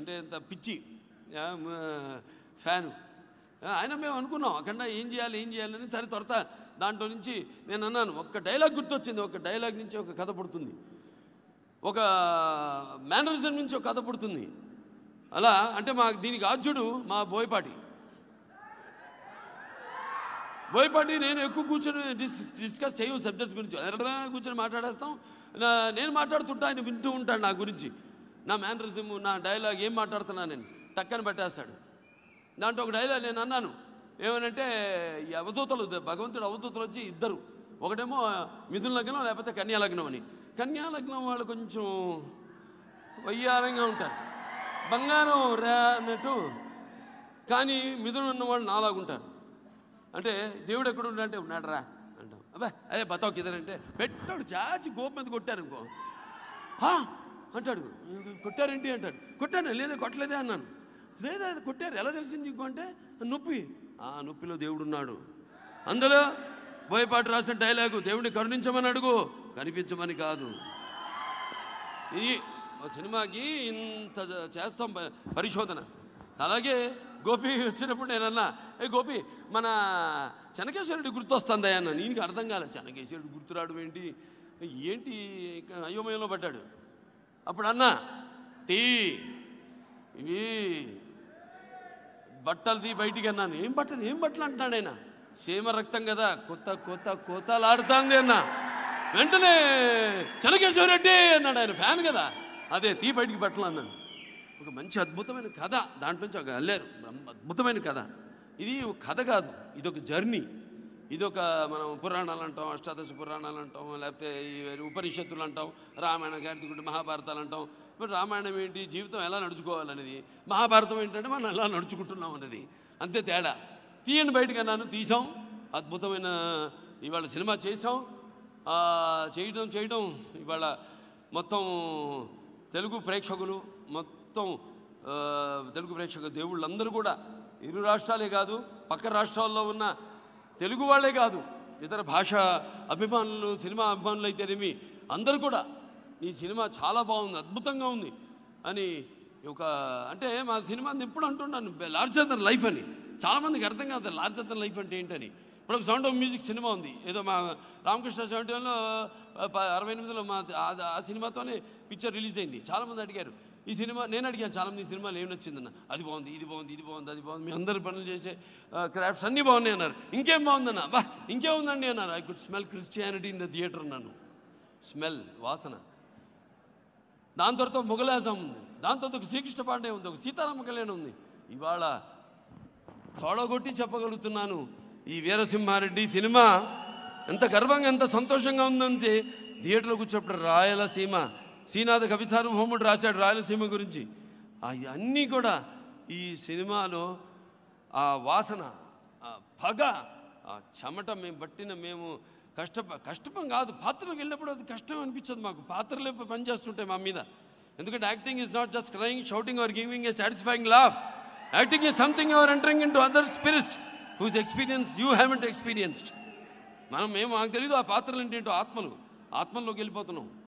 అంటే ఇంత పిచ్చి ఆ, మ, ఫ్యాను ఆ, ఆయన మేము అనుకున్నాం అక్కడ ఏం చేయాలి ఏం చేయాలని సరే త్వరత దాంట్లో నుంచి నేను అన్నాను ఒక్క డైలాగ్ గుర్తొచ్చింది ఒక డైలాగ్ నుంచి ఒక కథ పుడుతుంది ఒక మేనరిజం నుంచి ఒక కథ పుడుతుంది అలా అంటే మా దీనికి ఆద్యుడు మా బోయపాటి బోయపాటి నేను ఎక్కువ కూర్చొని డిస్ డిస్కస్ చేయు సబ్జెక్ట్స్ గురించి ఎక్కడ కూర్చొని మాట్లాడేస్తాం నా- నేను మాట్లాడుతుంటా ఆయన వింటూ ఉంటాడు నా గురించి నా మేనరిజం నా డైలాగ్ ఏం మాట్లాడుతున్నా నేను టక్కని పెట్టేస్తాడు దాంట్లో ఒక డైలాగ్ నేను అన్నాను ఏమనంటే ఈ అవధూతలు భగవంతుడు అవధూతలు వచ్చి ఇద్దరు ఒకటేమో మిథున లగ్నం లేకపోతే కన్యా లగ్నం అని కన్యా లగ్నం వాళ్ళు కొంచెం వయ్యారంగా ఉంటారు బంగారం రా అన్నట్టు కానీ మిథున ఉన్న వాళ్ళు నాలాగుంటారు అంటే దేవుడు ఎక్కడ ఉన్నాడంటే ఉన్నాడు రా అంటాం అబ్బా అదే బతావు కిదరంటే పెట్టాడు చాచి గోపు మీద కొట్టారు ఇంకో "హా?" అంటాడు కొట్టారేంటి అంటాడు కొట్టాను లేదా కొట్టలేదే అన్నాను లేదా అది కొట్టారు ఎలా తెలిసింది ఇంకో అంటే నొప్పి ఆ నొప్పిలో దేవుడు ఉన్నాడు అందులో బోయపాటు రాసిన డైలాగు దేవుడిని కరుణించమని అడుగు కనిపించమని కాదు ఇది ఆ సినిమాకి ఇంత చేస్తాం ప- పరిశోధన అలాగే గోపి వచ్చినప్పుడు నేను అన్నా ఏ గోపి మన చెనకేశ్వరుడి గుర్తొస్తుందా అన్న నీకు అర్థం కాలే చెనకేశ్వరుడు గుర్తురాడు ఏంటి ఏంటి ఇక అయోమయంలో పడ్డాడు అప్పుడు అన్నా తీ ఇవి బట్టలు తీ బయటికి అన్నాను ఏం బట్టలు ఏం బట్టలు అంటున్నాడు ఆయన సీమ రక్తం కదా కొత్త కొత్త కోతలాడుతుంది అన్న వెంటనే చెనకేశ్వరరెడ్డి అన్నాడు ఆయన ఫ్యాన్ కదా అదే తీ బయటికి బట్టలు అన్నాను ఒక మంచి అద్భుతమైన కథ దాంట్లో నుంచి ఒక అల్లారు బ్రహ్మ- అద్భుతమైన కథ ఇది ఒక కథ కాదు ఇది ఒక జర్నీ ఇది ఒక మనం పురాణాలు అంటాం అష్టాదశ పురాణాలు అంటాం లేకపోతే ఈ ఉపనిషత్తులు అంటాం రామాయణ గారి మహాభారతాలు అంటాం ఇప్పుడు రామాయణం ఏంటి జీవితం ఎలా నడుచుకోవాలనేది మహాభారతం ఏంటంటే మనం ఎలా నడుచుకుంటున్నాం అనేది అంతే తేడా తీయండి బయటకు అన్నాను తీసాం అద్భుతమైన ఇవాళ సినిమా చేసాం ఆ, చేయడం చేయడం ఇవాళ మొత్తం తెలుగు ప్రేక్షకులు మొత్తం ఆ, తెలుగు ప్రేక్షక దేవుళ్ళందరూ కూడా ఇరు రాష్ట్రాలే కాదు పక్క రాష్ట్రాల్లో ఉన్న తెలుగు వాళ్ళే కాదు ఇతర భాష అభిమానులు సినిమా అభిమానులు అయితేనేమి అందరూ కూడా ఈ సినిమా చాలా బాగుంది అద్భుతంగా ఉంది అని ఒక అంటే మా సినిమా ఎప్పుడు అంటున్నాను లార్జర్ దన్ లైఫ్ అని చాలామందికి అర్థం కాదు లార్జర్ దన్ లైఫ్ అంటే ఏంటని ఇప్పుడు ఒక సౌండ్ ఆఫ్ మ్యూజిక్ సినిమా ఉంది ఏదో మా రామకృష్ణ సెవెంటీ వన్లో అరవై ఎనిమిదిలో మా ఆ- ఆ సినిమాతోనే పిక్చర్ రిలీజ్ అయింది చాలామంది అడిగారు ఈ సినిమా నేను అడిగాను చాలామంది ఈ సినిమాలో ఏం నచ్చిందన్న అది బాగుంది ఇది బాగుంది ఇది బాగుంది అది బాగుంది మీ అందరు పనులు చేసే క్రాఫ్ట్స్ అన్నీ బాగున్నాయి అన్నారు ఇంకేం బాగుందన్న బా ఇంకేముందండి అన్నారు I could smell Christianity in the theatre అన్నాను స్మెల్ వాసన దాని తర్వాత మొగలాజం ఉంది దాని తర్వాత ఒక శ్రీకృష్ణ పాండే ఉంది ఒక సీతారామ కళ్యాణం ఉంది ఇవాళ తోడగొట్టి చెప్పగలుగుతున్నాను ఈ వీరసింహారెడ్డి సినిమా ఎంత గర్వంగా ఎంత సంతోషంగా ఉందంటే థియేటర్లో కూర్చోప్పుడు రాయలసీమ శ్రీనాథ కవిసార్వభౌముడు రాశాడు రాయలసీమ గురించి అన్నీ కూడా ఈ సినిమాలో ఆ వాసన ఆ పగ ఆ చెమట మేము పట్టిన మేము కష్ట కష్టం కాదు పాత్రలోకి వెళ్ళినప్పుడు అది కష్టం అనిపించదు మాకు పాత్రలే పనిచేస్తుంటాయి మా మీద ఎందుకంటే acting is not just crying shouting or giving a satisfying laugh acting is something your entering into other spirits whose experience you haven't experienced మనం మేము మాకు తెలియదు ఆ పాత్రలు ఏంటంటో ఆత్మలు ఆత్మల్లోకి వెళ్ళిపోతున్నాం